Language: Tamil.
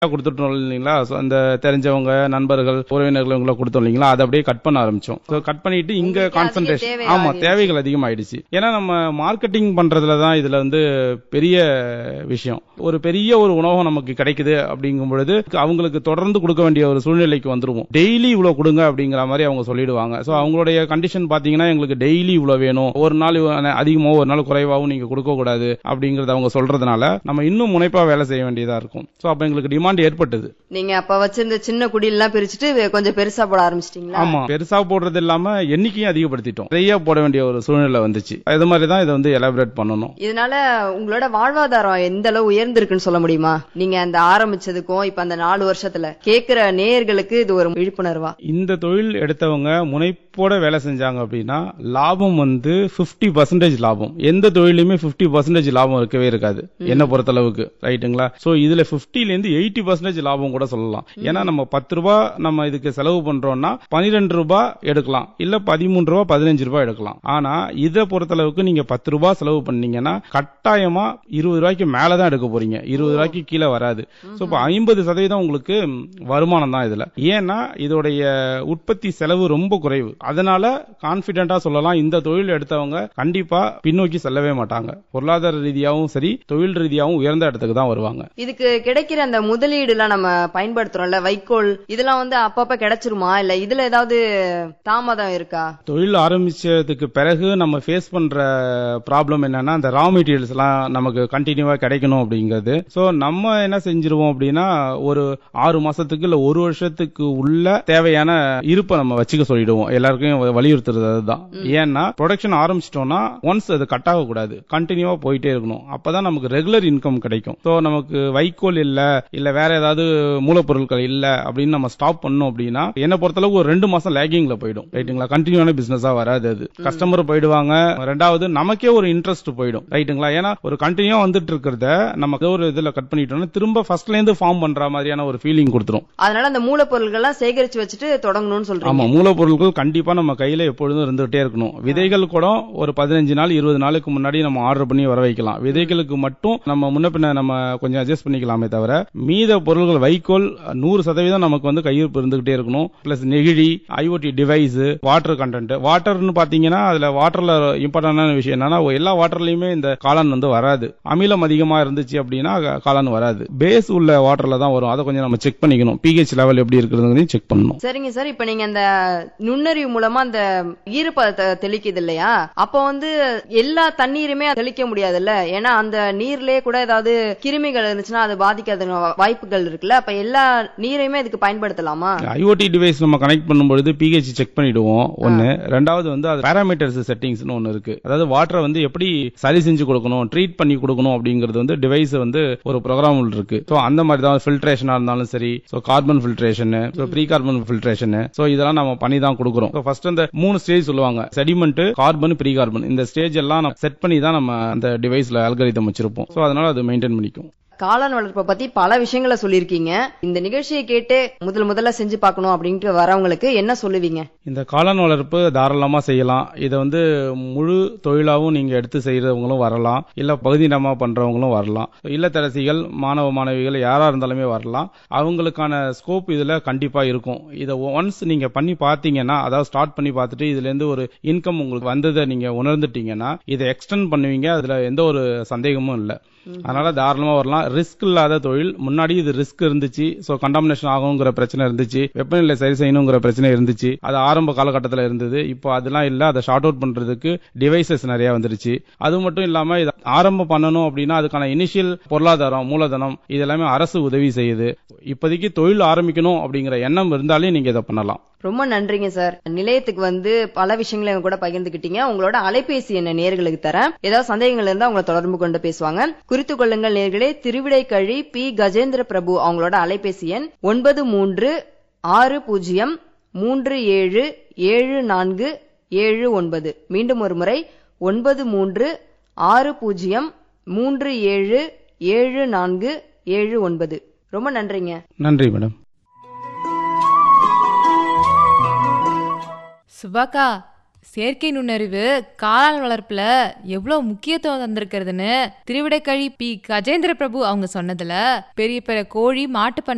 கொடுத்துட்டோம் இல்லைங்களா So, அந்த தெரிஞ்சவங்க நண்பர்கள் உறவினர்கள் இவங்களை கொடுத்தோம் இல்லைங்களா அதை அப்படியே கட் பண்ண ஆரம்பிச்சோம் ஸோ கட் பண்ணிட்டு இங்க உங்களுக்கு அதிக கான்சென்ட்ரேஷன் தேவை ஆமா ஆகிருச்சு. தேவைகள் அதிகமாயிடுச்சு ஏன்னா நம்ம மார்க்கெட்டிங் பண்றதுல தான் இதுல வந்து பெரிய விஷயம் ஒரு பெரிய ஒரு உணவகம் நமக்கு கிடைக்குது அப்படிங்கும் பொழுது அவங்களுக்கு தொடர்ந்து கொடுக்க வேண்டிய ஒரு சூழ்நிலைக்கு வந்துருவோம் டெய்லி இவ்வளவு கொடுங்க அப்படிங்கிற மாதிரி அவங்க சொல்லிடுவாங்க ஸோ அவங்களுடைய கண்டிஷன் பாத்தீங்கன்னா எங்களுக்கு டெய்லி இவ்வளவு வேணும் ஒரு நாள் இவ்வ- அதிகமாவோ ஒரு நாள் குறைவாகவும் நீங்க கொடுக்க கூடாது அப்படிங்கறத அவங்க சொல்றதுனால நம்ம இன்னும் முனைப்பா வேலை செய்ய வேண்டியதா இருக்கும் ஸோ அப்ப எங்களுக்கு டிமாண்ட் ஏற்பட்டது நீங்க அப்ப வச்சிருந்த சின்ன குடியெல்லாம் பிரிச்சுட்டு கொஞ்சம் பெருசா போட ஆரம்பிச்சிட்டீங்களா ஆமா பெருசா போடுறது இல்லாம எண்ணிக்கையும் அதிகப்படுத்திட்டோம் நிறைய போட வேண்டிய ஒரு சூழ்நிலை வந்துச்சு இது மாதிரி தான் இதை வந்து எலாபரேட் பண்ணணும் இதனால உங்களோட வாழ்வாதாரம் எந்த அளவு உயர்ந்திருக்குன்னு சொல்ல முடியுமா நீங்க அந்த ஆரம்பிச்சதுக்கும் இப்ப அந்த நாலு வருஷத்துல கேக்குற நேயர்களுக்கு இது ஒரு விழிப்புணர்வா இந்த தொழில் எடுத்தவங்க முனைப்போட வேலை செஞ்சாங்க அப்படின்னா லாபம் வந்து 50% பர்சன்டேஜ் லாபம் எந்த தொழிலுமே 50% பர்சன்டேஜ் லாபம் இருக்கவே இருக்காது என்ன பொறுத்தளவுக்கு ரைட்டுங்களா சோ இதுல 50 ல இருந்து எயிட்டி பர்சன்டேஜ் லாபம் கூட சொல்லலாம் ஏன்னா நம்ம பத்து ரூபாய் நம்ம இதுக்கு செலவு பண்றோம்னா பனிரெண்டு ரூபாய் எடுக்கலாம் இல்ல பதிமூணு ரூபாய் பதினஞ்சு ரூபாய் எடுக்கலாம் ஆனா இதை பொறுத்தளவுக்கு நீங்க பத்து ரூபாய் செலவு பண்ணீங்கன்னா கட்டாயமா இருபது ரூபாய்க்கு மேலதான் எடுக்க போறீங்க இருபது ரூபாய்க்கு கீழே வராது சோ இப்போ ஐம்பது சதவீதம் உங்களுக்கு வருமானம் தான் இதுல ஏன்னா இதோடைய உற்பத்தி செலவு ரொம்ப குறைவு அதனால கான்பிடென்டா சொல்லலாம் இந்த தொழில் எடுத்தவங்க கண்டிப்பா பின்னோக்கி செல்லவே மாட்டாங்க பொருளாதார ரீதியாவும் சரி தொழில் ரீதியாவும் உயர்ந்த இடத்துக்கு தான் வருவாங்க இதுக்கு கிடைக்கிற அந்த முதலீடு எல்லாம் நம்ம பயன்படுத்துறோம்ல வைக்கோல் இதெல்லாம் வந்து அப்பப்ப கிடைச்சிருமா இல்ல இதுல ஏதாவது தாமதம் இருக்கா தொழில் ஆரம்பிச்சதுக்கு பிறகு நம்ம ஃபேஸ் பண்ற ப்ராப்ளம் என்னன்னா அந்த ரா மெட்டீரியல்ஸ் எல்லாம் நமக்கு கண்டினியூவா கிடைக்கணும் அப்படிங்கிறது சோ நம்ம என்ன செஞ்சிருவோம் அப்படின்னா ஒரு ஆறு மாசத்துக்கு இல்ல ஒரு வருஷத்துக்கு உள்ள தேவையான இருப்பை நம்ம வச்சுக்க சொல்லிடுவோம் எல்லாருக்கும் வலியுறுத்துறது அதுதான் ஏன்னா ப்ரொடக்ஷன் ஆரம்பிச்சிட்டோம்னா ஒன்ஸ் அது கட் ஆகக்கூடாது கண்டினியூவா போயிட்டே இருக்கணும் அப்பதான் நமக்கு ரெகுலர் இன்கம் கிடைக்கும் சோ நமக்கு வைக்கோல் இல்ல இல்ல வேற ஏதாவது மூலப்பொருட்கள் இல்ல அப்படின்னு நம்ம ஸ்டாப் பண்ணோம் அப்படின்னா என்ன பொறுத்தளவுக்கு ஒரு ரெண்டு மாசம் லேகிங்ல போயிடும் ரைட்டுங்களா கண்டினியூவான பிசினஸா வராது அது கஸ்டமர் போயிடுவாங்க ரெண்டாவது நமக்கே ஒரு இன்ட்ரெஸ்ட் போயிடும் ரைட்டுங்களா ஏன்னா ஒரு கண்டினியூவா வந்துட்டு இருக்கிறத நம்ம ஏதோ ஒரு இதுல கட் பண்ணிட்டோம்னா திரும்ப ஃபர்ஸ்ட்ல இருந்து ஃபார்ம் பண்ற மாதிரியான ஒரு ஃபீலிங் கொடுத்துரும் அதனால அந்த மூலப்பொருட்கள்லாம் சேகரிச்சு வச்சுட்டு தொடங்கணும்னு சொல்றீங்க ஆமா மூலப்பொருட்கள் கண்டிப்பா நம்ம கையில எப்பொழுதும் இருந்துகிட்டே இருக்கணும் விதைகள் கூட ஒரு பதினஞ்சு நாள் இருபது நாளுக்கு முன்னாடி நம்ம ஆர்டர் பண்ணி வர வைக்கலாம் விதைகளுக்கு மட்டும் நம்ம முன்ன பின்ன நம்ம கொஞ்சம் அட்ஜஸ்ட் பண்ணிக்கலாமே தவிர மீத பொருட்கள் வைக்கோல் நூறு சதவீதம் நமக்கு வந்து கையிருப்பு இருந்துகிட்டே இருக்கணும் பிளஸ் நெகிழி ஐஓடி டிவைஸ் வாட்டர் கண்டென்ட் வாட்டர்னு பாத்தீங்கன்னா அதுல வாட்டர்ல இம்பார்ட்டன்டான விஷயம் என்னன்னா எல்லா வாட்டர்லயுமே இந்த காளான் வந்து வராது அமிலம் அதிகமா இருந்துச்சு அப்படின்னா காளான் வராது பேஸ் உள்ள வாட்டர்ல தான் வரும் அதை கொஞ்சம் நம்ம செக் பண்ணிக்கணும் பிஹெச் லெவல் எப்படி இருக்கிறதுங்கிறதையும் செக் பண்ணணும் சரிங்க சார் இப்ப நீங்க அந்த நுண்ணறிவு மூலமா அந்த ஈரப்பதத்தை தெளிக்குது இல்லையா அப்ப வந்து எல்லா தண்ணீருமே தெளிக்க முடியாதுல்ல ஏன்னா அந்த நீர்லயே கூட ஏதாவது கிருமிகள் இருந்துச்சுன்னா அது பாதிக்காத வாய்ப்புகள் இருக்குல்ல அப்ப எல்லா நீரையுமே இதுக்கு பயன்படுத்தலாமா ஐஓடி டிவைஸ் நம்ம கனெக்ட் பண்ணும்பொழுது பிஹெச் செக் பண்ணிடுவோம் ஒன்னு ரெண்டாவது வந்து அது பேராமீட்டர்ஸ் செட்டிங்ஸ்னு ஒன்னு இருக்கு அதாவது வாட்டரை வந்து எப்படி சரி செஞ்சு கொடுக்கணும் ட்ரீட் பண்ணி கொடுக்கணும் அப்படிங்கிறது வந்து டிவைஸ் வந்து ஒரு ப்ரோக்ராம் இருக்கு சோ அந்த மாதிரி தான் ஃபில்ட்ரேஷனா இருந்தாலும் சரி so carbon filtration so pre carbon filtration so இதெல்லாம் நம்ம பண்ணி தான் கொடுக்குறோம் ஃபர்ஸ்ட் அந்த மூணு ஸ்டேஜ் சொல்லுவாங்க செடிமெண்ட் கார்பன் ப்ரீ கார்பன் இந்த ஸ்டேஜ் எல்லாம் நம்ம செட் பண்ணி தான் நம்ம அந்த டிவைஸ்ல அல்கரிதம் வச்சிருப்போம் சோ அதனால அது மெயின்டைன் பண்ணிக்கும் காளான் வளர்ப்பை பத்தி பல விஷயங்களை சொல்லியிருக்கீங்க இந்த நிகழ்ச்சியை கேட்டு முதல் முதல்ல செஞ்சு பார்க்கணும் அப்படின்ட்டு வரவங்களுக்கு என்ன சொல்லுவீங்க இந்த காளான் வளர்ப்பு தாராளமா செய்யலாம் இதை வந்து முழு தொழிலாவும் நீங்க எடுத்து செய்யறவங்களும் வரலாம் இல்ல பகுதியினமா பண்றவங்களும் வரலாம் இல்லத்தரசிகள் மாணவ மாணவிகள் யாரா இருந்தாலுமே வரலாம் அவங்களுக்கான ஸ்கோப் இதுல கண்டிப்பா இருக்கும் இதை ஒன்ஸ் நீங்க பண்ணி பார்த்தீங்கன்னா அதாவது ஸ்டார்ட் பண்ணி பார்த்துட்டு இதுல இருந்து ஒரு இன்கம் உங்களுக்கு வந்ததை நீங்க உணர்ந்துட்டீங்கன்னா இதை எக்ஸ்டெண்ட் பண்ணுவீங்க அதுல எந்த ஒரு சந்தேகமும் இல்ல அதனால தாராளமா வரலாம் ரிஸ்க் இல்லாத தொழில் முன்னாடி இது ரிஸ்க் இருந்துச்சு சோ கண்டாமினேஷன் ஆகுங்கிற பிரச்சனை இருந்துச்சு வெப்பநிலை சரி செய்யணுங்கிற பிரச்சனை இருந்துச்சு அது ஆரம்ப காலகட்டத்தில் இருந்தது இப்போ அதெல்லாம் இல்ல அதை ஷார்ட் அவுட் பண்றதுக்கு டிவைசஸ் நிறைய வந்துருச்சு அது மட்டும் இல்லாம இதை ஆரம்பம் பண்ணணும் அப்படின்னா அதுக்கான இனிஷியல் பொருளாதாரம் மூலதனம் இது எல்லாமே அரசு உதவி செய்யுது இப்போதைக்கு தொழில் ஆரம்பிக்கணும் அப்படிங்கிற எண்ணம் இருந்தாலே நீங்க இதை பண்ணலாம் ரொம்ப நன்றிங்க சார் நிலையத்துக்கு வந்து பல விஷயங்களை எங்க கூட பகிர்ந்துக்கிட்டீங்க உங்களோட அலைபேசி என்ன நேர்களுக்கு தரேன் ஏதாவது சந்தேகங்கள் இருந்தா உங்களை தொடர்பு கொண்டு பேசுவாங்க குறித்து கொள்ளுங்கள் நேர்களே திருவிடைக்கழி பி கஜேந்திர பிரபு அவங்களோட அலைபேசி எண் ஒன்பது மூன்று ஆறு பூஜ்ஜியம் மூன்று ஏழு ஏழு நான்கு ஏழு ஒன்பது மீண்டும் ஒரு முறை ஒன்பது மூன்று ஆறு பூஜ்ஜியம் மூன்று ஏழு ஏழு நான்கு ஏழு ஒன்பது ரொம்ப நன்றிங்க நன்றி மேடம் சுபாக்கா செயற்கை நுண்ணறிவு காளான் வளர்ப்புல எவ்வளவு முக்கியத்துவம் தந்திருக்கிறதுன்னு திருவிடைக்கழி பி கஜேந்திர பிரபு அவங்க சொன்னதுல பெரிய பெரிய கோழி மாட்டு